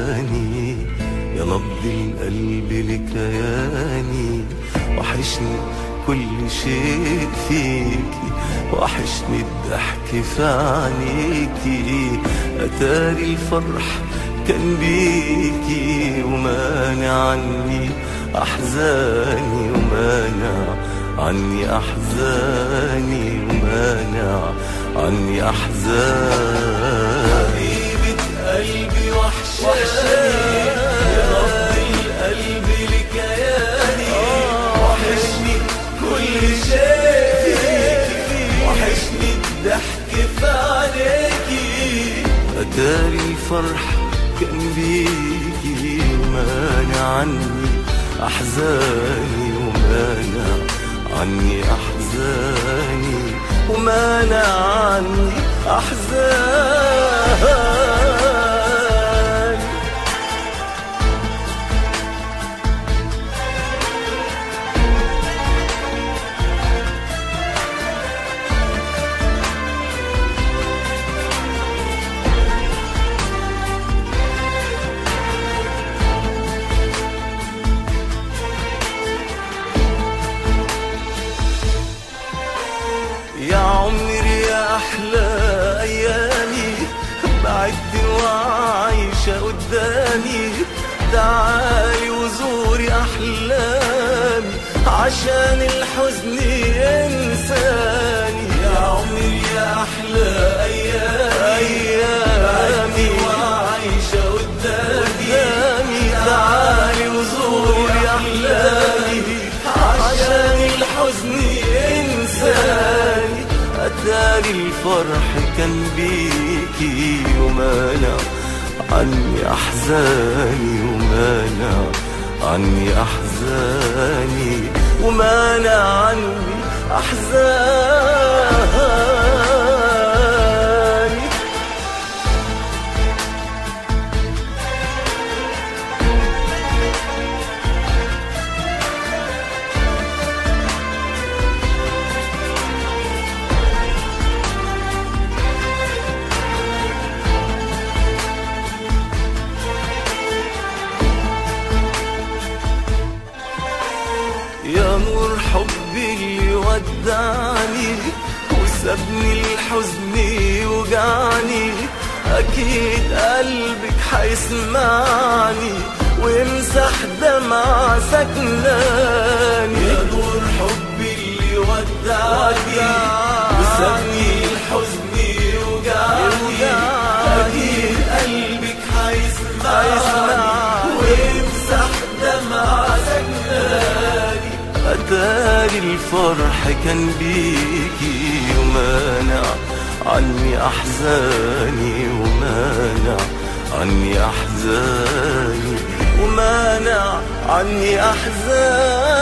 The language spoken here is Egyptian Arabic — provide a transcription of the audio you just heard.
أحزاني يا نبض القلب لكياني وحشني كل شيء فيكي وحشني الضحك في عينيكي أتاري الفرح كان بيكي ومانع عني أحزاني ومانع عني أحزاني ومانع عني أحزاني حبيبة قلبي وحشاني يا رب القلب لكياني وحشني كل شيء فيكي وحشني الضحك في عينيكي أتاري الفرح كان بيكي ومانع عني أحزاني ومانع عني أحزاني ومانع عني أحزاني يا عمري يا أحلى أيامي بعد وعايشة قدامي تعالي وزوري أحلامي عشان الحزن ينساني يا عمري يا أحلى أيامي أيامي وعايشة قدامي تعالي وزوري أحلامي عشان الحزن ينساني أتاري الفرح كان بيكي ومانع عني أحزاني ومانع عني أحزاني ومانع عني أحزاني يا نور حبي اللي ودعني وسابني الحزن يوجعني أكيد قلبك حيسمعني ويمسح دمع سكناني يا نور حبي اللي ودعني وسابني الحزن يوجعني أكيد قلبك حيسمعني ويمسح دمع سكناني أتاري الفرح كان بيكي ومانع عني أحزاني ومانع عني أحزاني ومانع عني أحزاني